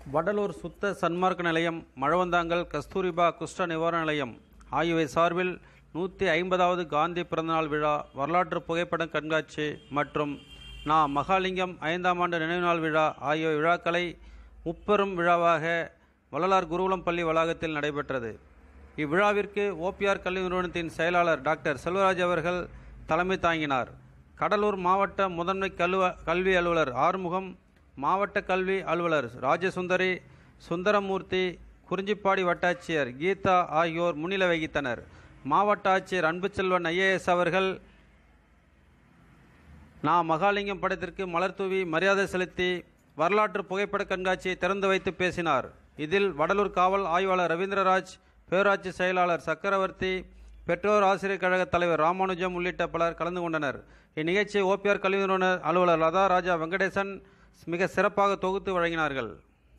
வடலூர் சுத்த சன்மார்க்க நிலையம் மழவந்தாங்கல் கஸ்தூரிபா குஷ்ட நிவாரண நிலையம் ஆகியவை சார்பில் நூற்றி ஐம்பதாவது காந்தி பிறந்தநாள் விழா வரலாற்று புகைப்படம் கண்காட்சி மற்றும் நா மகாலிங்கம் ஐந்தாம் ஆண்டு நினைவு நாள் விழா ஆகிய விழாக்களை முப்பெரும் விழாவாக வள்ளலார் குருகுலம் பள்ளி வளாகத்தில் நடைபெற்றது இவ்விழாவிற்கு ஓபிஆர் கல்வி நிறுவனத்தின் செயலாளர் டாக்டர் செல்வராஜ் அவர்கள் தலைமை தாங்கினார் கடலூர் மாவட்ட முதன்மை கல்வ கல்வி அலுவலர் ஆறுமுகம் மாவட்ட கல்வி அலுவலர் ராஜசுந்தரி சுந்தரமூர்த்தி குறிஞ்சிப்பாடி வட்டாட்சியர் கீதா ஆகியோர் முன்னிலை வகித்தனர் மாவட்ட ஆட்சியர் அன்புச்செல்வன் ஐஏஎஸ் அவர்கள் நா மகாலிங்கம் படத்திற்கு மலர் தூவி மரியாதை செலுத்தி வரலாற்று புகைப்பட கண்காட்சியை திறந்து வைத்து பேசினார் இதில் வடலூர் காவல் ஆய்வாளர் ரவீந்திரராஜ் பேராட்சி செயலாளர் சக்கரவர்த்தி பெற்றோர் ஆசிரியர் கழக தலைவர் ராமானுஜம் உள்ளிட்ட பலர் கலந்து கொண்டனர் இந்நிகழ்ச்சியை ஓபிஆர் கல்வி நிறுவன அலுவலர் லதா ராஜா வெங்கடேசன் மிக சிறப்பாக தொகுத்து வழங்கினார்கள்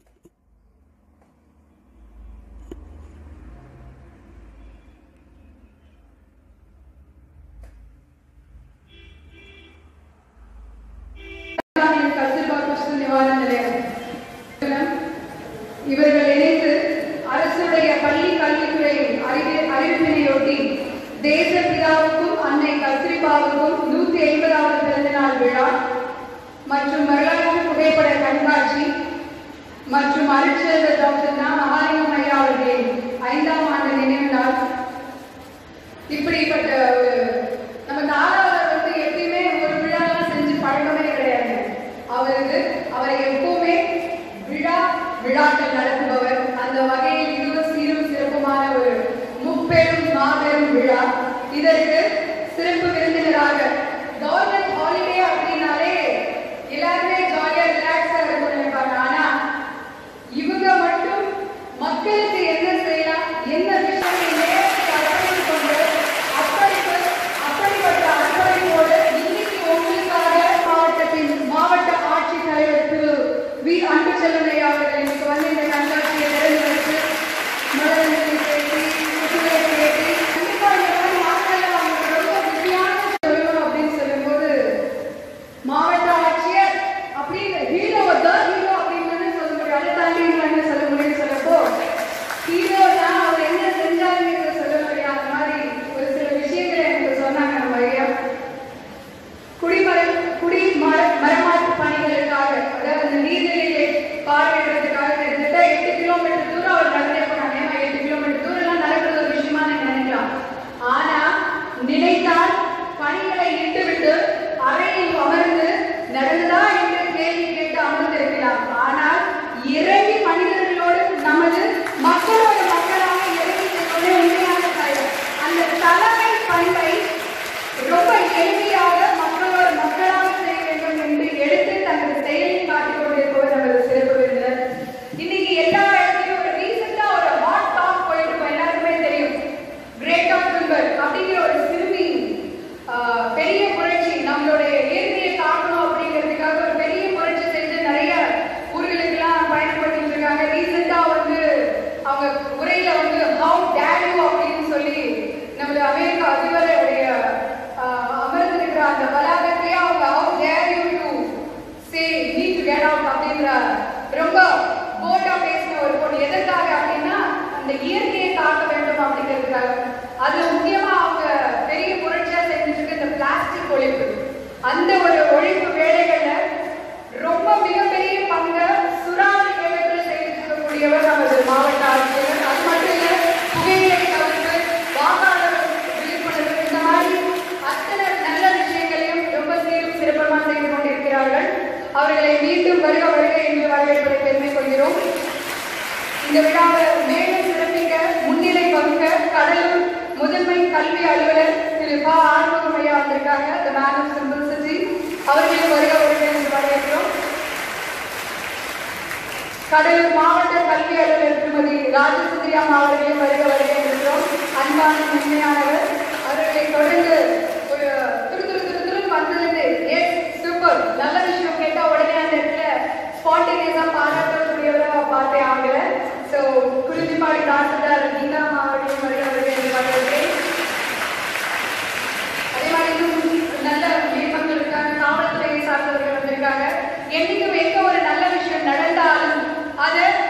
இஸ்லாமிய கஸ்தூர்பா கிருஷ்ண நிவாரண நிலையம் இவர்கள் இணைந்து அரசுடைய பள்ளி கல்வித்துறையின் அறிவி அறிவிப்பினையொட்டி தேச பிதாவுக்கும் அன்னை கஸ்தூரிபாவுக்கும் நூத்தி ஐம்பதாவது பிறந்தநாள் விழா மற்றும் வரலாற்று புகைப்பட கண்காட்சி மற்றும் அருட்செல்வர் டாக்டர் நா மகாலிங்கம் ஐயா அவர்களின் ஐந்தாம் ஆண்டு நினைவு நாள் இப்படிப்பட்ட ஒரு நம்ம தாராளர் வந்து எப்பயுமே ஒரு விழாலாம் செஞ்சு பழக்கமே கிடையாது அவருக்கு அவரை எப்பவுமே விழா விழாக்கள் நடத்துபவர் அந்த வகையில் இதுவும் சீரும் சிறப்புமான ஒரு முப்பெரும் மாபெரும் விழா இதற்கு சிறப்பு விருந்தினராக கவர்மெண்ட் ஹாலிடே அப்படின்னாலே எல்லாருமே ஜாலியா ரிலாக்ஸா இருக்கும் நினைப்பாங்க ஆனா இவங்க மட்டும் மக்களுக்கு என்ன செய்யலாம் என்ன விஷயத்தை நேரத்தை அர்ப்பணித்துக் கொண்டு அர்ப்பணிப்பு அப்படிப்பட்ட அர்ப்பணிப்போடு இன்னைக்கு உங்களுக்காக மாவட்டத்தின் மாவட்ட ஆட்சித்தலைவர் திரு வி அன்புச்செல்வனையா அவர்கள் இன்னைக்கு வந்து இந்த கண்காட்சியை திறந்து வைத்து மலரஞ்சலி பேசி புத்துணர்வு பேசி கண்டிப்பா இந்த மாதிரி நாட்கள்ல அவங்க ரொம்ப பிஸியான சொல்லணும் அப்படின்னு சொல்லும்போது மாவட்ட ஆட்சியர் அப்படின்னு ஹீரோ த ஹீரோ அப்படின்னு சொல்ல முடியும் அதை தாண்டி என்ன சொல்ல முடியும் சொல்லப்போ ஹீரோ தான் அவர் என்ன செஞ்சாருங்கிறத சொல்ல முடியும் அந்த மாதிரி ஒரு சில விஷயங்களை எனக்கு சொன்னாங்க நம்ம ஐயா குடிமரம் குடி மர மரமாற்று பணிகளுக்காக அதாவது அந்த நீர்நிலையை பார்வையிடுறதுக்காக கிட்டத்தட்ட எட்டு கிலோமீட்டர் தூரம் அவர் நடந்தே போனாங்க ஏன்னா எட்டு கிலோமீட்டர் தூரம்லாம் நடக்கிறது ஒரு விஷயமா நீங்க நினைக்கலாம் ஆனா நினைத்தால் பணிகளை இட்டுவிட்டு அறையில் அமர்ந்து நடந்ததா என்று கேள்வி கேட்டு அமர்ந்திருக்கலாம் ஆனால் இறங்கி மனிதர்களோடு நமது மக்களோட மக்களாக இறங்கி செல்வதே உண்மையான காரியம் அந்த தலைமை பண்பை ரொம்ப எளிமையாக மக்களோட மக்களாக செய்ய வேண்டும் என்று எடுத்து தனது செயலில் காட்டிக் கொண்டிருப்பவர் நமது சிறப்பு விருந்தினர் இன்னைக்கு எல்லா இடத்துலயும் ஒரு ரீசெண்டா ஒரு ஹாட் டாக் போயிட்டு இருக்கும் எல்லாருக்குமே தெரியும் கிரேட் ஆஃப் திம்பர் அப்படிங்கிற ஒரு சிறுமி ஆஹ், பெரிய புரட்சி நம்மளுடைய இயற்கையை காக்கணும் அப்படிங்கிறதுக்காக ஒரு பெரிய புரட்சி செஞ்சு நிறைய ஊர்களுக்கெல்லாம் பயன்படுத்திட்டு இருக்காங்க ரீசெண்டா வந்து அவங்க உரையில வந்து ஹவு டேர் யூ அப்படின்னு சொல்லி நம்மளுடைய அமெரிக்க அதிபருடைய ஆஹ், அமர்ந்திருக்கிற அந்த வளாகத்தையே அவங்க how dare you to say need to get out அப்படிங்கிற ரொம்ப போட்டா பேசின ஒரு பொண்ணு எதற்காக அப்படின்னா அந்த இயற்கையை காக்க வேண்டும் அப்படிங்கிறதுக்காக அது முக்கியமா அவங்க பெரிய புரட்சியா செஞ்சுட்டு இருக்க இந்த பிளாஸ்டிக் ஒழிப்பு அந்த ஒரு ஒழிப்பு வேலைகள்ல ரொம்ப மிகப்பெரிய பங்கு சுறாவளி வேலைகளை செய்துட்டு இருக்கக்கூடியவர் நமது மாவட்ட ஆட்சியர் அது மட்டும் இல்ல புகையிலை தவிர்த்து வாக்காளர் விழிப்புணர்வு இந்த மாதிரி அத்தனை நல்ல விஷயங்களையும் ரொம்ப சீரும் சிறப்பமாக செய்து கொண்டிருக்கிறார்கள் அவர்களை மீண்டும் வருக வருக என்று வரவேற்பதை பெருமை கொள்கிறோம் இந்த விழாவை மேலும் சிறப்பிக்க முன்னிலை வகுக்க கடலூர் முதன்மை கல்வி அலுவலர் திரு பா ஆறுமுகம் ஐயா வந்திருக்காங்க த மேன் ஆஃப் சிம்பிள்சிட்டி அவர்களையும் வருக வருக என்று வரவேற்கிறோம் கடலூர் மாவட்ட கல்வி அலுவலர் திருமதி ராஜசுந்தரி அம்மா அவர்களையும் வருக வருக என்றும் அன்பான மென்மையானவர் அவர்களை தொடர்ந்து ஒரு துரு துரு துரு துருன்னு வந்தது எஸ் சூப்பர் நல்ல விஷயம் கேட்டா உடனே அந்த இடத்துல ஸ்பான்டேனியஸா பாராட்டக்கூடியவராக பார்த்தே ஆகல ஸோ குறிஞ்சிப்பாடி தாசில்தார் கீதா அம்மா அவர்களையும் வருக வருக என்று வரவேற்கிறேன் அதே மாதிரி இன்னும் நல்ல மேம்பங்கள் இருக்காங்க காவல்துறையை சார்ந்தவர்கள் வந்திருக்காங்க என்னைக்கும் எங்க ஒரு நல்ல விஷயம் நடந்தாலும் அதை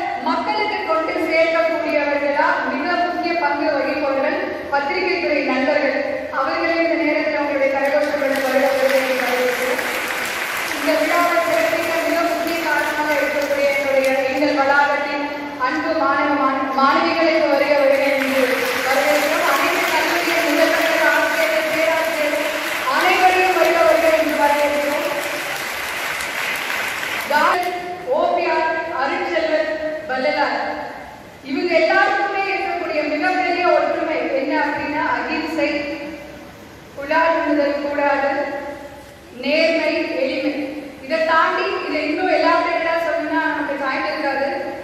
இதை இன்னும் எலாபரேட்டடா சொல்லணும்னா நமக்கு டைம் இருக்காது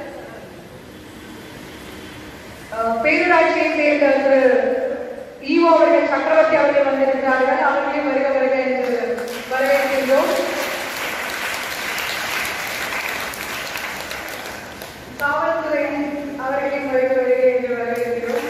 அஹ், பேரூராட்சியை சேர்ந்த திரு ஈஓ அவர்கள் சக்கரவர்த்தி அவர்கள் வந்திருக்கிறார்கள் அவர்களையும் வருக வருக என்று வரவேற்கின்றோம் காவல்துறை அவர்களையும் வருக வருக என்று வரவேற்கிறோம்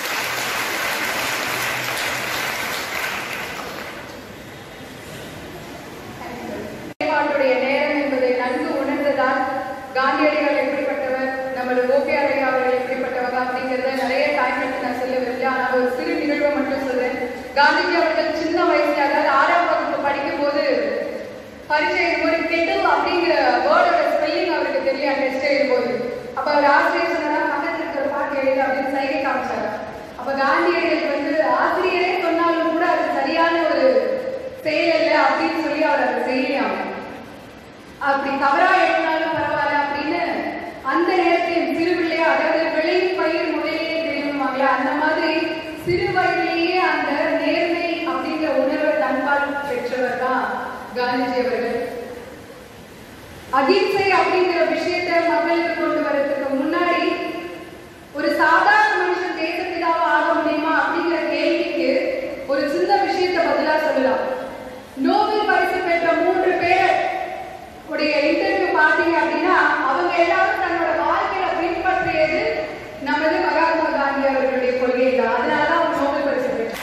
செயல்பாட்டுடைய நேரம் என்பதை நன்கு உணர்ந்ததால் காந்தியடிகள் எப்படிப்பட்டவர் நமது ஓபிஆர் ஐயா அவர்கள் எப்படிப்பட்டவங்க அப்படிங்கிறத நிறைய டைம் எடுத்து நான் சொல்ல விரும்பல ஆனால் ஒரு சிறு நிகழ்வை மட்டும் சொல்றேன் காந்திஜி அவர்கள் சின்ன வயசுல அதாவது ஆறாம் வகுப்பு படிக்கும் போது பரீட்சை எழுதும்போது கெட்டில் அப்படிங்கிற வேர்டோட ஸ்பெல்லிங் அவருக்கு தெரியாது டெஸ்ட் எழுதும்போது அப்ப அவர் ஆசிரியர் சொன்னா பக்கத்துல இருக்கிற பாட்டு எழுது அப்படின்னு சைகை காமிச்சாரு அப்ப காந்தியடிகள் வந்து ஆசிரியரே சொன்னாலும் கூட அது சரியான ஒரு செயல் இல்லை அப்படின்னு சொல்லி அவர் அதை செய்யலாம் அப்படி தவறா எழுதினாலும் பரவாயில்ல அப்படின்னு அந்த நேரத்தில் சிறு பிள்ளையா அதாவது விளைவு பயிர் முறையிலேயே தெரியுமாங்களா அந்த மாதிரி சிறு வயதிலேயே அந்த நேர்மை அப்படிங்கிற உணர்வை தன்பால் பெற்றவர் தான் காந்திஜி அவர்கள் அகிம்சை அப்படிங்கிற விஷயத்தை மக்களுக்கு கொண்டு வரதுக்கு முன்னாடி ஒரு சாதாரண மனுஷன் தேசப்பிதாவா ஆக முடியுமா அப்படிங்கிற கேள்விக்கு ஒரு சின்ன விஷயத்தை பதிலா சொல்லலாம் நோபல் பரிசு பெற்ற மூன்று பேர் உடைய இன்டர்வியூ பார்த்தீங்க அப்படின்னா அவங்க எல்லாரும் தன்னோட வாழ்க்கையில பின்பற்றியது நமது மகாத்மா காந்தி அவர்களுடைய கொள்கை தான் அதனால தான் அவங்க நோபல் பரிசு பெற்றார்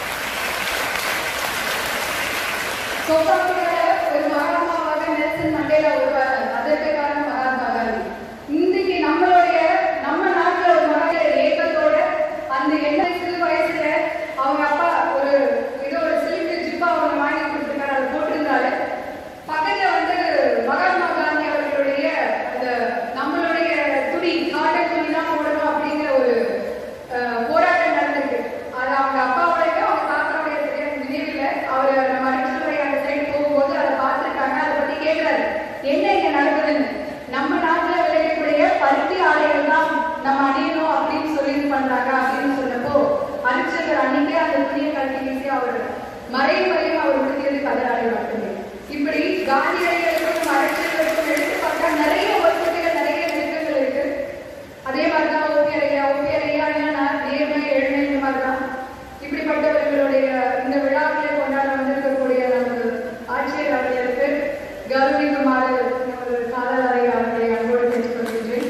சோபாக்கியோட ஒரு மகாத்மாவாக நெல்சன் மண்டேலா உருவானார் அதற்கு காரணம் மகாத்மா காந்தி இன்றைக்கு நம்மளுடைய நம்ம நாட்டுல ஒரு மகளிர் ஏக்கத்தோட அந்த எண்ண சிறு வயசுல அவங்க அப்பா ஒரு ஏதோ ஒரு சிலிக்கு ஜிப்பா அவங்க வாங்கி கொடுத்துருக்காரு அதை போட்டிருந்தாரு பக்கத்துல வந்து மகாத்மா காந்தி அவர்களுடைய அந்த நம்மளுடைய துணி காட்டன் துணி தான் போடணும் அப்படிங்கிற ஒரு அஹ், போராட்டம் நடந்திருக்கு அது அவங்க அப்பாவுடைய அவங்க தாத்தாவுடைய சரியான நினைவில் அவர் நம்ம அரிச்சுறை அந்த சைடு போகும்போது அதை பார்த்துருக்காங்க அதை பத்தி கேட்கிறாரு என்ன இங்க நடக்குதுன்னு நம்ம நாட்டுல விளையக்கூடிய பருத்தி ஆடைகள் தான் நம்ம அணியணும் அப்படின்னு சொல்லி இது பண்றாங்க அப்படின்னு சொன்னப்போ அரிச்சகர் அன்னைக்கே அந்த துணியை கட்டி வீசி அவர் மறையும் வரையும் அவர் உடுத்தியது கதராடை மட்டுமே இப்படி காந்தியடிகளுக்கும் அரசியலுக்கும் எடுத்து பார்த்தா நிறைய ஒற்றுமைகள் நிறைய நெருக்கங்கள் இருக்கு அதே மாதிரிதான் ஓவியர் ஐயா ஓவியர் ஐயா என்னன்னா நேர்மை எழுமை இந்த மாதிரிதான் இப்படிப்பட்டவர்களுடைய இந்த விழாக்களை கொண்டாட வந்திருக்கக்கூடிய நமது ஆட்சியர் அவர்களுக்கு கௌரவிக்குமாறு நமது சாதனை அவர்களை அன்போடு கேட்டுக் கொள்கின்றேன்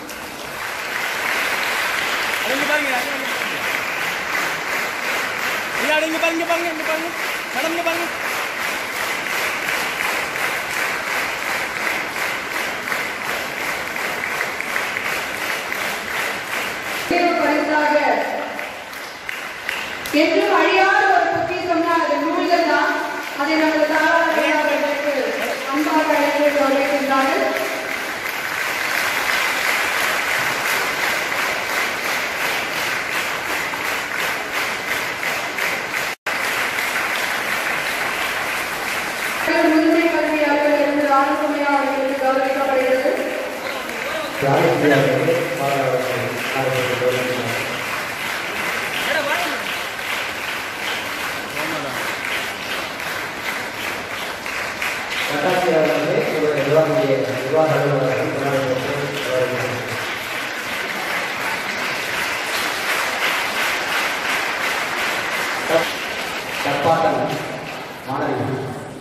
அடங்க பாருங்க அடங்க பாருங்க இங்க பாருங்க இங்க பாருங்க மேடம் இங்க பாருங்க நினைவு பரிசாக என்றும் அழியாத ஒரு பொக்கிஷம்னா அது நூல்கள் தான் அதை நமது தாராள அவர்களுக்கு அன்பாக அழைத்து வரவேற்கின்றார்கள் முதுமை கல்வி அலுவலர் ராமசுமையா அவர்களுக்கு கௌரவிக்கப்படுகிறது யாருக்கு பாராளுமன்ற ஆளுநர் நட்டாட்சி அவர்களே உங்களுடைய நிர்வாகிய நிர்வாக அலுவலர்கள் கொண்டாடப்பட்டு வருகிறது தப்- தப்பாட்டம் மாணவிகள்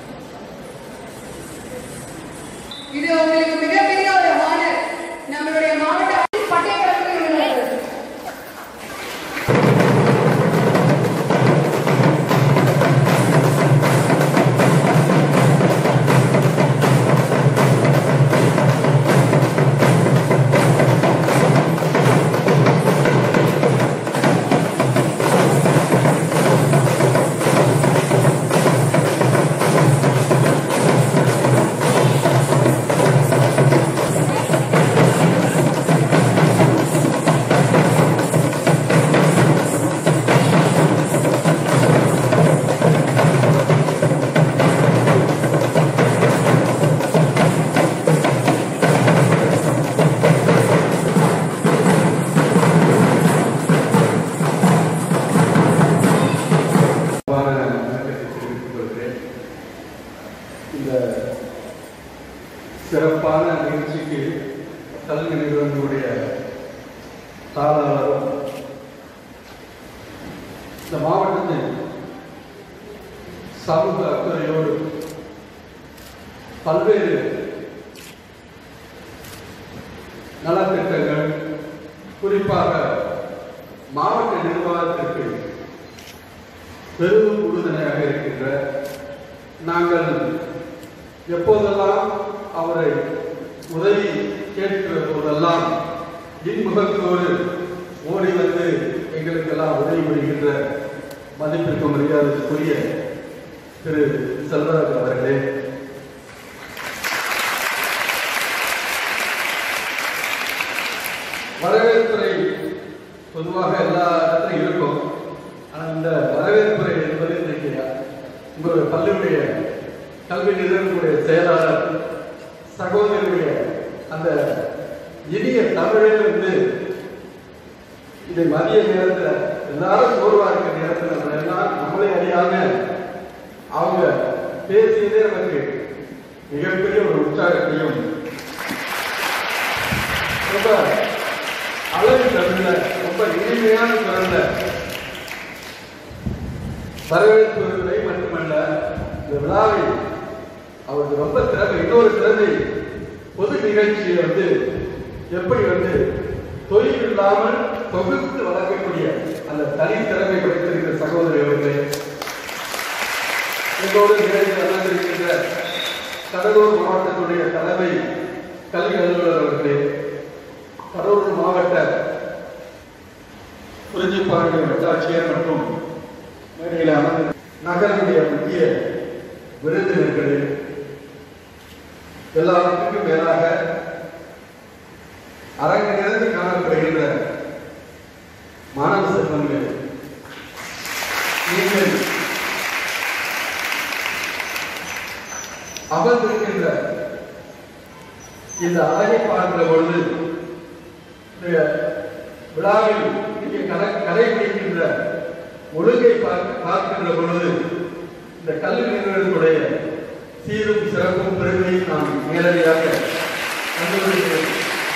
இது உங்களுக்கு மிகப்பெரிய ஒரு ஆனர் நம்மளுடைய மாவட்ட பட்டய கல்லூரி உள்ளது அன்பான வணக்கத்தை தெரிவித்துக் கொள்கிறேன் இந்த சிறப்பான நிகழ்ச்சிக்கு கல்வி நிறுவனங்களுடைய தாளாளரும் இந்த மாவட்டத்தில் சமூக அக்கறையோடு பல்வேறு நலத்திட்டங்கள் குறிப்பாக மாவட்ட நிர்வாகத்திற்கு பெரும் உறுதுணையாக இருக்கின்ற நாங்கள் எப்போதெல்லாம் அவரை உதவி கேட்கிற போதெல்லாம் இன்முகத்தோடு ஓடி வந்து எங்களுக்கெல்லாம் உதவி புரிகின்ற மதிப்பிற்கு மரியாதைக்குரிய திரு செல்வராஜ் அவர்களே வரவேற்புரை பொதுவாக எல்லா இடத்துலையும் இருக்கும் ஆனால் இந்த வரவேற்புரை என்பது இன்னைக்கு உங்களுடைய பள்ளியுடைய கல்வி நிறுவனத்துடைய செயலாளர் சகோதரியுடைய அந்த இனிய தமிழில் வந்து இதை மதிய நேரத்தில் எல்லாரும் சோர்வா இருக்கிற நேரத்தில் நம்ம எல்லாம் நம்மளே அறியாம அவங்க பேசியதே நமக்கு மிகப்பெரிய ஒரு உற்சாகத்தையும் ரொம்ப அழகு தமிழ்ல ரொம்ப இனிமையான குரல்ல வரவேற்பு விருதை மட்டுமல்ல இந்த விழாவை அவருக்கு ரொம்ப திறமை இன்னொரு திறமை பொது நிகழ்ச்சியை வந்து எப்படி வந்து தொழில் இல்லாமல் தொகுத்து வளர்க்கக்கூடிய அந்த தனி திறமை படைத்திருக்கிற சகோதரி அவர்களே எங்களோடு நிகழ்ச்சி அமர்ந்திருக்கின்ற கடலூர் மாவட்டத்துடைய தலைமை கல்வி அலுவலர் அவர்களே கடலூர் மாவட்ட குறிஞ்சிப்பாடி வட்டாட்சியர் மற்றும் மேடையில் அமர்ந்த நகரனுடைய முக்கிய விருந்தினர்களே எல்லாவற்றுக்கும் மேலாக அரங்கு நிறைந்து காணப்படுகின்ற மாணவ செல்வங்களே நீங்கள் அமர்ந்திருக்கின்ற இந்த அழகை பார்க்கிற பொழுது இந்த விழாவில் இங்கே கடை கடைபிடிக்கின்ற ஒழுங்கை பார்க்க- பார்க்கின்ற பொழுது இந்த கல்வி நிறுவனத்துடைய சீரும் சிறப்பும் பெருமையும் நாம் நேரடியாக கண்டுபிடிக்கிறோம்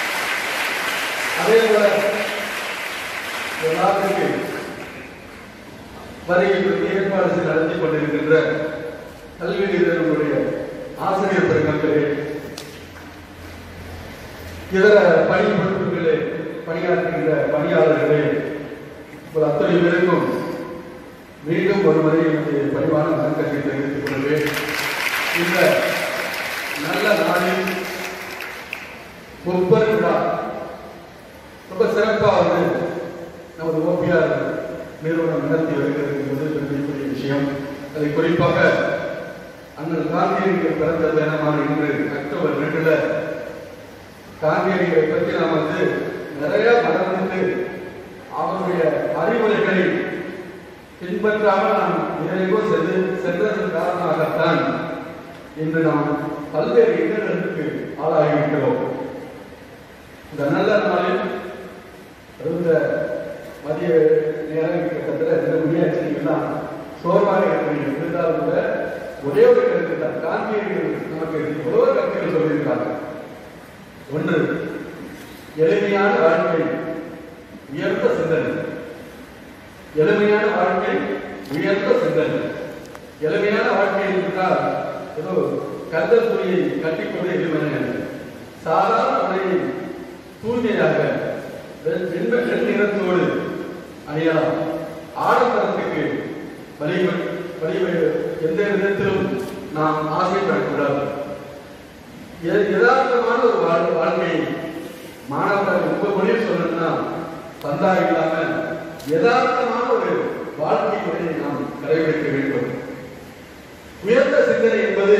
அதே போல இந்த விழாவிற்கு வருகை ஏற்பாடு செய்து நடத்தி கொண்டிருக்கின்ற கல்வி நிறுவனங்களுடைய ஆசிரியர் பெருமக்களே இதர பணி பொறுப்புகளே பணியாற்றுகின்ற பணியாளர்களே உங்கள் அத்தனை பேருக்கும் மீண்டும் ஒரு முறை என்னுடைய பணிவான வணக்கத்தை தெரிவித்துக் கொள்வேன் இந்த நல்ல நாளில் ஒவ்வொரு விழா ரொம்ப சிறப்பாக வந்து நமது ஓபிஆர் நிறுவனம் நடத்தி வருகிறது என்பது பெருமைக்குரிய விஷயம் அதை குறிப்பாக அண்ணல் காந்தியடிகள் பிறந்த தினமான இன்று அக்டோபர் ரெண்டுல காந்தியடிகளை பற்றி நாம் வந்து நிறைய மறந்துட்டு அவருடைய அறிவுரைகளை பின்பற்றாமல் நாம் எங்கோ சென்று சென்றதன் காரணமாகத்தான் இன்று நாம் பல்வேறு இன்னல்களுக்கு ஆளாகிவிட்டோம் இந்த நல்ல நாளில் இந்த மதிய நேரம் கிட்டத்தட்ட ரெண்டு மணியாச்சு தான் சோர்வாக இருக்கிறீங்க இருந்தாலும் கூட ஒரே ஒரு கருத்து தான் காந்தியடிகள் நமக்கு எவ்வளவோ கருத்துக்கள் சொல்லியிருக்காங்க ஒன்று எளிமையான வாழ்க்கை உயர்ந்த சிந்தனை எளிமையான வாழ்க்கை உயர்ந்த சிந்தனை எளிமையான வாழ்க்கை என்றால் ஏதோ கந்தல் துணியை கட்டிக்கொண்டு எளிமையான சாதாரண முறையை தூய்மையாக வெண் வெண்மை வெண் நிறத்தோடு அணியலாம் ஆடம்பரத்துக்கு வழி வழி எந்த விதத்திலும் நாம் ஆசைப்படக்கூடாது எ- யதார்த்தமான ஒரு வாழ் வாழ்க்கை மாணவர்கள் உங்க மொழியில் சொல்லணும்னா சந்தா இல்லாம யதார்த்தமான ஒரு வாழ்க்கை முறையை நாம் கடைபிடிக்க வேண்டும் உயர்ந்த சிந்தனை என்பது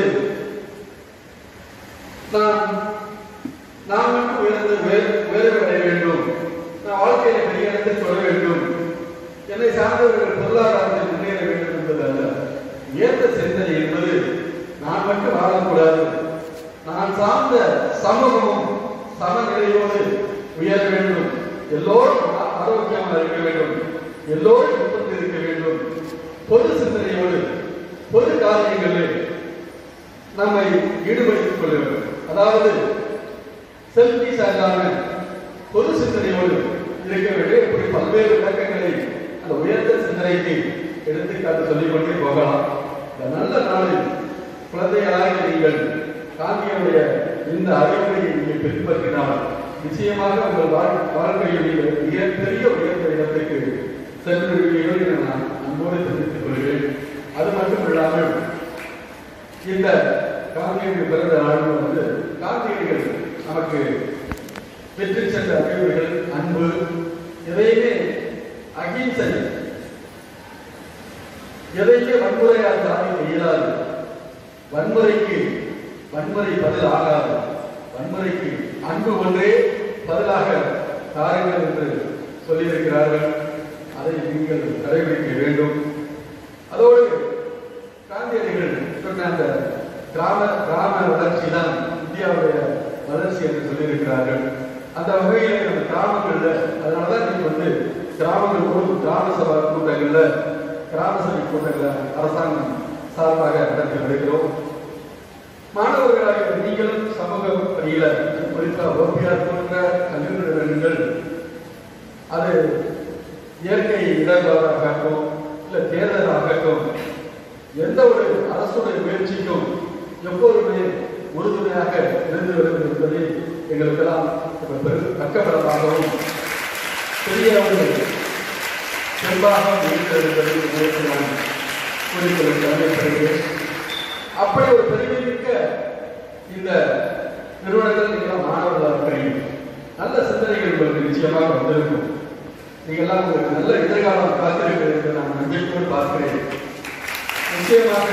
நாம் நாம் மட்டும் உயர்ந்து உயர் உயர்வு அடைய வேண்டும் நான் வாழ்க்கையில பெரிய இடத்தை தொட வேண்டும் என்னை சார்ந்தவர்கள் பொருளாதாரத்தில் முன்னேற வேண்டும் என்பது அல்ல உயர்ந்த சிந்தனை என்பது நான் மட்டும் வாழக்கூடாது நான் சார்ந்த சமூகமும் சமநிலையோடு உயர வேண்டும் எல்லோரும் ஆ- ஆரோக்கியமாக இருக்க வேண்டும் எல்லோரும் உற்பத்தி இருக்க வேண்டும் பொது சிந்தனையோடு பொது காரியங்களில் நம்மை ஈடுபடுத்திக் கொள்ள வேண்டும் அதாவது செல்ஃபிஷ் அல்லாம பொது சிந்தனையோடு இருக்க வேண்டிய இப்படி பல்வேறு விளக்கங்களை அந்த உயர்ந்த சிந்தனைக்கு எடுத்துக்காட்டு சொல்லிக் கொண்டே போகலாம் இந்த நல்ல நாளில் குழந்தைகளாக நீங்கள் காந்தியுடைய இந்த அறிவுரையை நீங்கள் பின்பற்றினால் நிச்சயமாக உங்கள் வாழ்- வாழ்க்கையில் நீங்கள் மிகப்பெரிய உயர்ந்த இடத்துக்கு சென்றுவீர்கள் என நான் அன்போடு தெரிவித்துக் கொள்கிறேன் அது மட்டும் இல்லாமல் இந்த காந்தியடி பிறந்த நாள் வந்து காந்தியடிகள் நமக்கு பெற்று சென்ற அறிவுரைகள் அன்பு எதையுமே அகிம்சை எதையுமே வன்முறையால் சாதிக்க இயலாது வன்முறைக்கு வன்முறை பதில் ஆகாது வன்முறைக்கு அன்பு ஒன்றே பதிலாக தாருங்கள் என்று சொல்லியிருக்கிறார்கள் அதை நீங்கள் கடைபிடிக்க வேண்டும் அதோடு காந்தியடிகள் சொன்ன அந்த கிராம கிராம வளர்ச்சி தான் இந்தியாவுடைய வளர்ச்சி என்று சொல்லியிருக்கிறார்கள் அந்த வகையில் நம்ம கிராமங்கள்ல அதனாலதான் நீங்க வந்து கிராமங்கள் போது கிராம சபை கூட்டங்கள்ல கிராம சபை கூட்டங்களை அரசாங்கம் சார்பாக நடத்தி வருகிறோம் மாணவர்களாக நீங்களும் சமூக பணியில குறிப்பாக ஓபிஆர் போன்ற கல்வி நிறுவனங்கள் அது இயற்கை இடர்களாகட்டும் இல்ல தேர்தலாகட்டும் எந்த ஒரு அரசுடைய முயற்சிக்கும் எப்போதுமே உறுதுணையாக இருந்து வருகிறது என்பதை எங்களுக்கெல்லாம் ஒரு பெரு பக்கபலமாகவும் பெரிய ஒரு செல்வாக இருக்கிறது என்பதை உங்களுக்கு நான் கூறிக்கொள்ள கடமைப்படுகிறேன் அப்படி ஒரு பெருமைமிக்க இந்த நிறுவனத்தில் நீங்கள் மாணவர்களாக இருக்கிறீங்க நல்ல சிந்தனைகள் உங்களுக்கு நிச்சயமாக வந்திருக்கும் நீங்கள்லாம் உங்களுக்கு நல்ல எதிர்காலம் காத்திருக்கிறது என்று நான் நம்பிக்கையோடு பார்க்கிறேன் நிச்சயமாக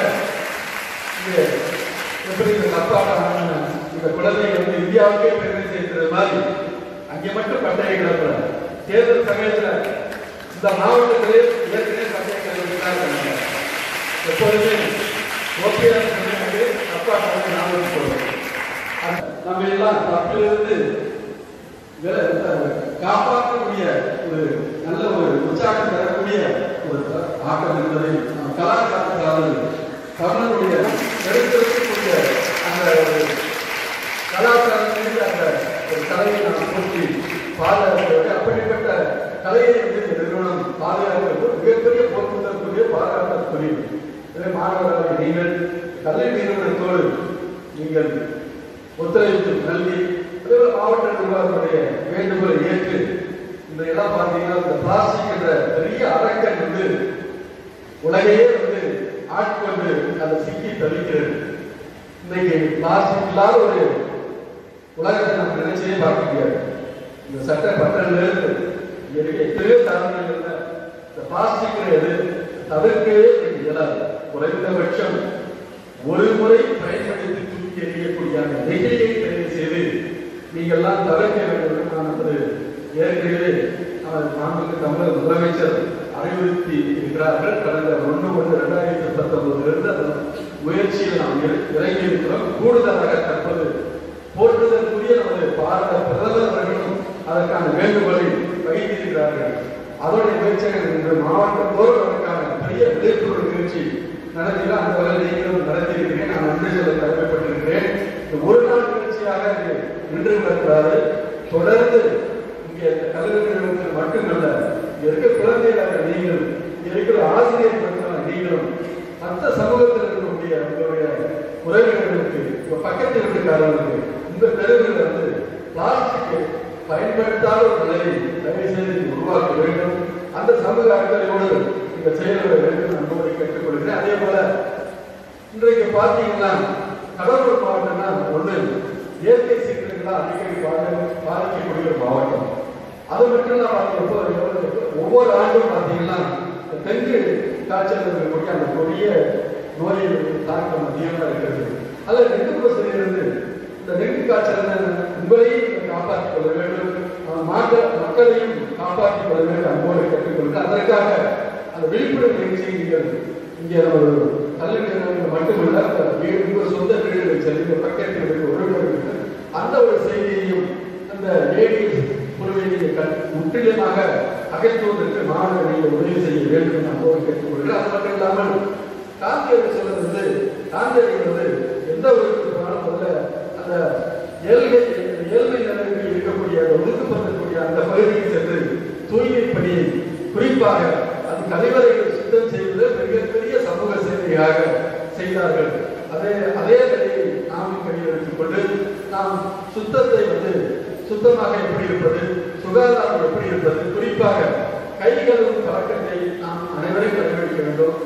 இது எப்படி இந்த தப்பான இந்த குழந்தை வந்து இந்தியாவுக்கே பெருமை சேர்க்கிறது மாதிரி அங்கே மட்டும் பட்டய கிளம்பல தேர்தல் சமயத்துல இந்த மாவட்டத்திலே ஏற்கனவே பட்டய கிளம்பி எப்பொழுதுமே ஓபிஆர் சொன்னது தப்பா கலந்து ஞாபகம் சொல்றோம் நம்ம எல்லாம் தப்பிலிருந்து வேலை காப்பாற்றக்கூடிய ஒரு நல்ல ஒரு உற்சாகம் தரக்கூடிய ஒரு ஆட்டம் என்பதை நம்ம கலாச்சாரத்தால் தமிழனுடைய எடுத்திருக்கக்கூடிய அந்த ஒரு கலாச்சாரத்திலிருந்து அந்த ஒரு கலையை நாம் போற்றி பாதுகாக்கிறது அப்படிப்பட்ட கலையை வந்து இந்த நிறுவனம் பாதுகாக்கிறது மிகப்பெரிய பொறுப்புதற்குரிய பாதுகாக்கக்கூடியது எனவே மாணவர்களாக நீங்கள் கல்வி நிறுவனத்தோடு நீங்கள் ஒத்துழைப்பு நல்கி அதேபோல மாவட்ட நிர்வாகத்துடைய வேண்டுகோளை ஏற்று இந்த இடம் பார்த்தீங்கன்னா இந்த பிளாஸ்டிக் என்ற பெரிய அரக்கன் வந்து உலகையே வந்து ஆட்கொண்டு அதை சிக்கி தவிக்கிறது இன்னைக்கு பிளாஸ்டிக் இல்லாத ஒரு உலகத்தை நம்ம நினைச்சே பார்க்க முடியாது இந்த சட்ட பட்டன்ல இருந்து இங்க இருக்க எத்தனையோ தரங்கள்ல இந்த பிளாஸ்டிக் எது தவிர்க்கவே எனக்கு இயலாது குறைந்தபட்சம் ஒரு முறை பயன்படுத்தி தூக்கி எறியக்கூடிய அந்த நெகிழியை தெரிவு செய்து நீங்கள்லாம் தவிர்க்க வேண்டும் என்று நான் நமது ஏற்கனவே நமது மாண்புமிகு தமிழக முதலமைச்சர் அறிவுறுத்தி இருக்கிறார்கள் கடந்த ஒன்று ஒன்று ரெண்டாயிரத்தி பத்தொன்பதிலிருந்து அந்த முயற்சியில் நாம் இற- இறங்கி இருக்கிறோம் கூடுதலாக தற்போது போற்றுதற்குரிய நமது பாரத பிரதமர் அவர்களும் அதற்கான வேண்டுகோளை வைத்திருக்கிறார்கள் அதோடைய முயற்சிகள் இன்று மாவட்டம் தோறும் அதற்கான பெரிய விழிப்புணர்வு நிகழ்ச்சி நடத்தினால் அந்த வகையில் நீங்களும் நடத்தியிருக்கிறேன் நான் நன்றி சொல்ல கடமைப்பட்டிருக்கிறேன் இந்த ஒரு நாள் நிகழ்ச்சியாக இது நின்று விடக்கூடாது தொடர்ந்து இங்கே இந்த கல்வி நிறுவனத்தில் மட்டுமல்ல இங்க இருக்க குழந்தைகளாக நீங்கள் இங்க இருக்கிற ஆசிரியர் பெருமக்களா நீங்களும் மற்ற சமூகத்தில் இருக்கக்கூடிய உங்களுடைய உறவினர்களுக்கு உங்க பக்கத்தில் இருக்கிறார்களுக்கு இந்த தெருவில் வந்து பிளாஸ்டிக் பயன்படுத்தாத ஒரு நிலையை தயவு செய்து நீங்க உருவாக்க வேண்டும் அந்த சமூக அக்கறையோடு நீங்க செயல்பட வேண்டும் என்பதை கேட்டுக்கொள்கிறேன் அதே போல இன்றைக்கு பார்த்தீங்கன்னா கடலூர் மாவட்டம்னா ஒண்ணு இயற்கை சீக்கிரங்களா அடிக்கடி பாதி- பாதிக்கக்கூடிய ஒரு மாவட்டம் அது மட்டும் இல்ல பார்த்தீங்கன்னா ஒவ்வொரு ஆண்டும் பார்த்தீங்கன்னா இந்த டெங்கு காய்ச்சல் இருக்கக்கூடிய அந்த கொடிய நோயின் தாக்கம் அதிகமாக இருக்கிறது அதில் ரெண்டு பசங்க இருந்து இந்த டெங்கு காய்ச்சல் உங்களையும் நீங்கள் காப்பாற்றிக் கொள்ள வேண்டும் அஹ் மாற்ற மக்களையும் காப்பாற்றிக் கொள்ள வேண்டும் அன்போடு கேட்டுக்கொள்கிறேன் அதற்காக அந்த விழிப்புணர்வு நிகழ்ச்சியை நீங்கள் இங்கே நம்ம கல்வி நிறுவனங்கள் மட்டுமல்ல அந்த வீடு உங்கள் சொந்த வீடுகளை சென்று பக்கத்தில் இருக்க உறவினர்களுக்கு அந்த ஒரு செய்தியையும் அந்த ஏடி குழுவை கண் முற்றிலுமாக அகற்றுவதற்கு மாணவர்கள் நீங்கள் உதவி செய்ய வேண்டும் என்று அன்போடு கேட்டுக்கொள்கிறேன் அது மட்டும் இல்லாமல் காந்தியடிகள் சொல்றது வந்து காந்தியடிகள் வந்து எந்த ஒரு போனாலும் முதல்ல அந்த சொல்லக்கூடிய அந்த பகுதிக்கு சென்று தூய்மை பணியை குறிப்பாக அது கழிவறைகளை சுத்தம் செய்வது மிகப்பெரிய சமூக சேவையாக செய்தார்கள் அதே அதே நிலையை நாம் கையில் எடுத்துக் கொண்டு நாம் சுத்தத்தை வந்து சுத்தமாக எப்படி இருப்பது சுகாதாரம் எப்படி இருப்பது குறிப்பாக கை கழுவும் பழக்கத்தை நாம் அனைவரும் கடைபிடிக்க வேண்டும்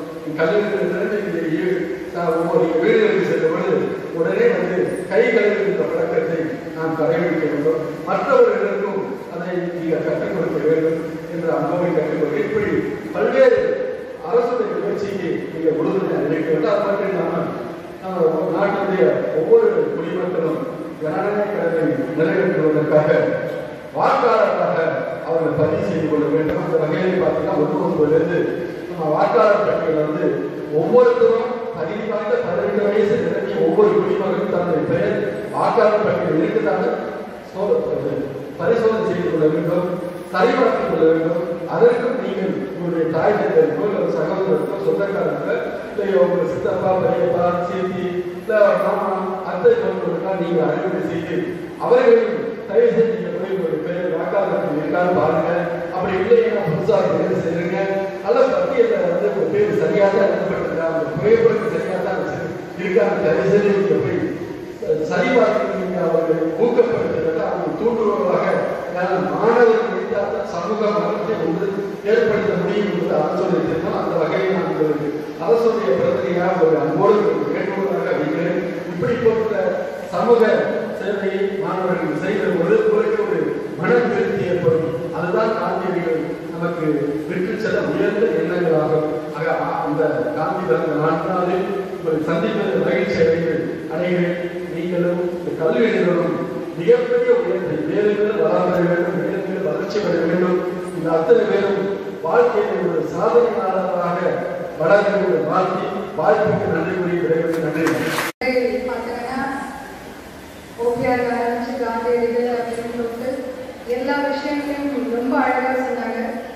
கல்லூரி ஒவ்வொரு வீடுகளுக்கு செல்லும் பொழுது உடனே வந்து கை கழுவுகின்ற பழக்கத்தை நாம் கடைபிடிக்க வேண்டும் மற்றவர்களுக்கும் அதை நீங்கள் கற்றுக் கொடுக்க வேண்டும் என்ற அனுபவம் கற்றுக் கொடுக்க இப்படி பல்வேறு அரசுடைய முயற்சிக்கு நீங்கள் உறுதுணையாக இருக்க வேண்டும் அது மட்டும் இல்லாமல் நம்ம நாட்டினுடைய ஒவ்வொரு குடிமக்களும் ஜனநாயக கடமை நிறைவேற்றுவதற்காக வாக்காளராக அவர்கள் பதிவு செய்து கொள்ள வேண்டும் அந்த வகையில் பார்த்தீங்கன்னா ஒன்று ஒன்பதுலேருந்து நம்ம வாக்காளர் பட்டியலில் வந்து ஒவ்வொருத்தரும் பதிவு வாய்ந்த பதினெட்டு வயசு நிரம்பிய ஒவ்வொரு குடிமகனும் தன்னுடைய பெயர் வாக்காளர் பட்டியலில் இருக்குதான்னு சோதனை பரிசோதனை செய்து கொள்ள வேண்டும் சரிபார்த்துக் கொள்ள வேண்டும் அதற்கும் நீங்கள் உங்களுடைய தாய் தந்தையருக்கோ இல்லை சகோதரருக்கோ சொந்தக்காரங்க இல்லை உங்க சித்தப்பா பெரியப்பா சித்தி இல்லை மாமா அத்தை போன்றவர்களாம் நீங்கள் அறிவுரை செய்து அவர்களையும் தயவு செய்து நீங்க போய் ஒரு பேர் வாக்காளர்கள் இருக்கான்னு பாருங்க அப்படி இல்லைன்னா புதுசாக பேர் செய்யுங்க அல்ல பட்டியலில் வந்து உங்க பேர் சரியாக தான் எழுதப்பட்டிருக்கா உங்க புகைப்படம் சரியாக தான் வச்சு இருக்கான்னு தயவு செய்து நீங்க போய் சரிபார்த்து நீங்க அவர்களை ஊக்கப்படுத்துறத அவங்க தூண்டுவதாக ஏன்னா மாணவர்கள் நினைத்தால் சமூக மரணத்தை ஒன்று ஏற்படுத்த முடியும் என்று அரசு தெரியும் அந்த வகையில் நான் உங்களுக்கு அரசுடைய பிரதிநிதியாக ஒரு அன்போடு உங்களுக்கு வேண்டுகோளாக வைக்கிறேன் இப்படிப்பட்ட சமூக சேவையை மாணவர்கள் செய்கிற பொழுது உங்களுக்கு ஒரு மன திருப்தி ஏற்படும் அதுதான் காந்தியடிகள் நமக்கு விட்டு செல்ல உயர்ந்த எண்ணங்களாகும் ஆக அந்த காந்தி பிறந்த நாட்களில் உங்களை சந்திப்பதில் மகிழ்ச்சி அடைகிறேன் அடைகிறேன் நீங்களும் இந்த கல்வி நிறுவனம் மிகப்பெரிய உயர்த்தை மேலும் மேலும் வளர வேண்டும் மேலும் மேலும் வளர்ச்சி பெற வேண்டும் இந்த அத்தனை பேரும் வாழ்க்கையில் ஒரு சாதனையாளராக வளர்ந்து வாழ்த்தி வாய்ப்புக்கு நன்றி கூறி விடைபெறும் நன்றி பார்த்தீங்கன்னா ஓபிஆர் ஆரம்பிச்சு காந்தியடிகள் அப்படின்னு சொல்லிட்டு எல்லா விஷயங்களையும் ரொம்ப அழகா சொன்னாங்க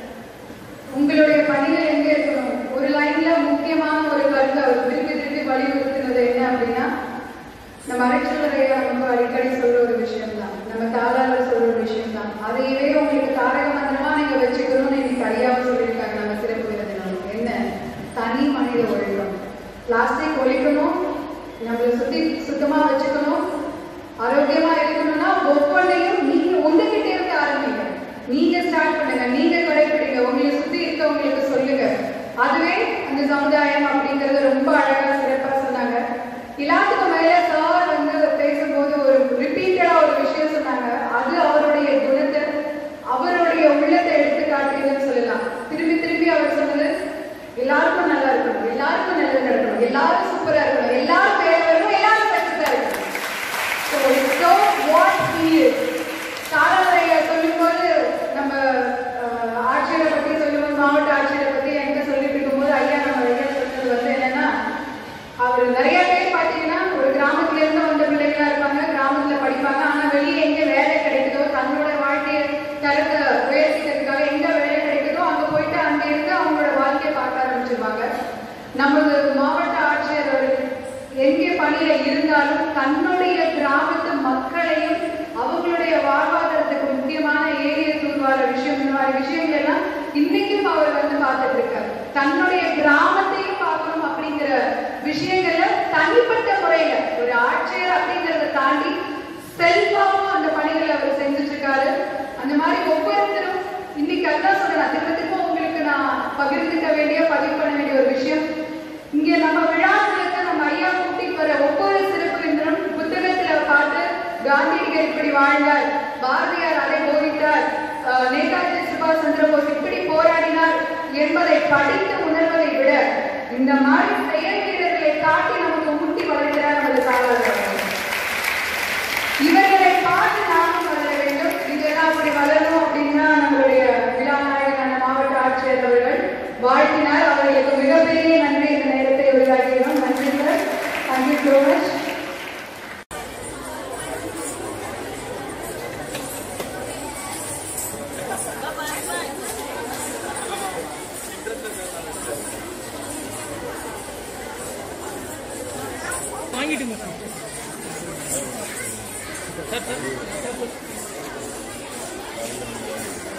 உங்களுடைய பணிகள் எங்க இருக்கணும் ஒரு லைன்ல முக்கியமான ஒரு கருத்தை அவர் திருப்பி திருப்பி வலியுறுத்தினது என்ன அப்படின்னா நம்ம அரைச்சலுரையா ரொம்ப அடிக்கடி சொல்ற ஒரு விஷயம் தான் நம்ம தாளாளர் சொல்ற ஒரு விஷயம் தான் அதையவே உங்களுக்கு தாரக மந்திரமா நீங்க வச்சுக்கணும்னு இன்னைக்கு ஐயாவை சொல்லியிருக்காங்க நம்ம சிறப்பு விருந்தினர் என்ன தனி மனித ஒழுக்கம் பிளாஸ்டிக் ஒழிக்கணும் நம்மளை சுத்தி சுத்தமா வச்சுக்கணும் ஆரோக்கியமா இருக்கணும்னா ஒவ்வொன்றையும் நீங்க உங்ககிட்ட இருந்து ஆரம்பிங்க நீங்க ஸ்டார்ட் பண்ணுங்க நீங்க கடைபிடிங்க உங்களை சுத்தி இருக்கவங்களுக்கு சொல்லுங்க அதுவே அந்த சமுதாயம் அப்படிங்கறது ரொம்ப அழகா சிறப்பா சொன்னாங்க எல்லாத்துக்கும் மேல சார் வந்து பேசும்போது ஒரு ரிப்பீட்டடா ஒரு விஷயம் சொன்னாங்க அது அவருடைய குணத்தை அவருடைய உள்ளத்தை எடுத்து காட்டியதுன்னு சொல்லலாம் திருப்பி திருப்பி அவர் சொன்னது எல்லாருக்கும் நல்லா இருக்கணும் எல்லாருக்கும் நல்லது நடக்கணும் எல்லாரும் சூப்பரா இருக்கணும் எல்லாரும் பேர் வரணும் எல்லாரும் சக்சஸா இருக்கணும் So, so what he is. சாரவரையா சொல்லும்போது நம்ம அஹ், ஆட்சியரை பத்தி சொல்லும்போது மாவட்ட ஆட்சியரை பத்தி என்கிட்ட சொல்லிட்டு இருக்கும்போது ஐயா நம்ம ஐயா சொன்னது வந்து என்னன்னா அவர் நிறைய பேர் பார்த்தீங்கன்னா ஒரு கிராமத்துல இருந்து வந்த பிள்ளைங்களா இருப்பாங்க கிராமத்துல படிப்பாங்க ஆனா வெளியே எங்க வேலை கிடைக்குதோ தங்களோட வாழ்க்கையை தரத்தை உயர்த்திக்கிறதுக்காக எங்க வேலை கிடைக்குதோ அங்க போயிட்டு அங்க இருந்து அவங்களோட வாழ்க்கையை பார்க்க ஆரம்பிச்சிருவாங்க நமது மாவட்ட ஆட்சியர் அவர்கள் எங்கே பணியில இருந்தாலும் தன்னுடைய கிராமத்து மக்களையும் அவங்களுடைய வாழ்வாதாரத்துக்கு முக்கியமான ஏரிய தூர்வார விஷயம் இந்த மாதிரி விஷயங்கள் எல்லாம் இன்னைக்கும் அவர் வந்து பார்த்துட்டு இருக்காரு தன்னுடைய கிராமத்தையும் பார்க்கணும் அப்படிங்கிற விஷயங்கள்ல தனிப்பட்ட முறையில ஒரு ஆட்சியர் அப்படிங்கறத தாண்டி செல்ஃபாவும் அந்த பணிகளை அவர் செஞ்சுட்டு இருக்காரு அந்த மாதிரி ஒவ்வொருத்தரும் இன்னைக்கு அதான் சொல்றேன் திரும்ப திரும்ப உங்களுக்கு நான் பகிர்ந்துக்க வேண்டிய பதிவு பண்ண வேண்டிய ஒரு விஷயம் இங்க நம்ம விழாக்களுக்கு நம்ம ஐயா கூட்டிட்டு வர ஒவ்வொரு சிறப்பு விருந்தினரும் புத்தகத்துல பார்த்து காந்தியடிகள் இப்படி வாழ்ந்தார் பாரதியார் அதை போதித்தார் அஹ், நேதாஜி சுபாஷ் சந்திரபோஸ் இப்படி போராடினார் என்பதை படித்து உணர்வதை விட இந்த மாதிரி செயல் வீரர்களை காட்டி நமக்கு ஊட்டி வளர்க்கிறார் நமது காலாளர் இவர்களை பார்த்து நாமும் வளர வேண்டும் இதெல்லாம் அப்படி வளரணும் அப்படின்னா நம்மளுடைய விழா நாயகனான மாவட்ட ஆட்சியர் அவர்கள் வாழ்த்தினார் அவர்களுக்கு மிகப்பெரிய நன்றி இந்த நேரத்தை உருவாக்கிறோம் நன்றி சார் தேங்க்யூ ஸோ மச் வாங்கிட்டுங்க சார் சார் சார் அதிகம்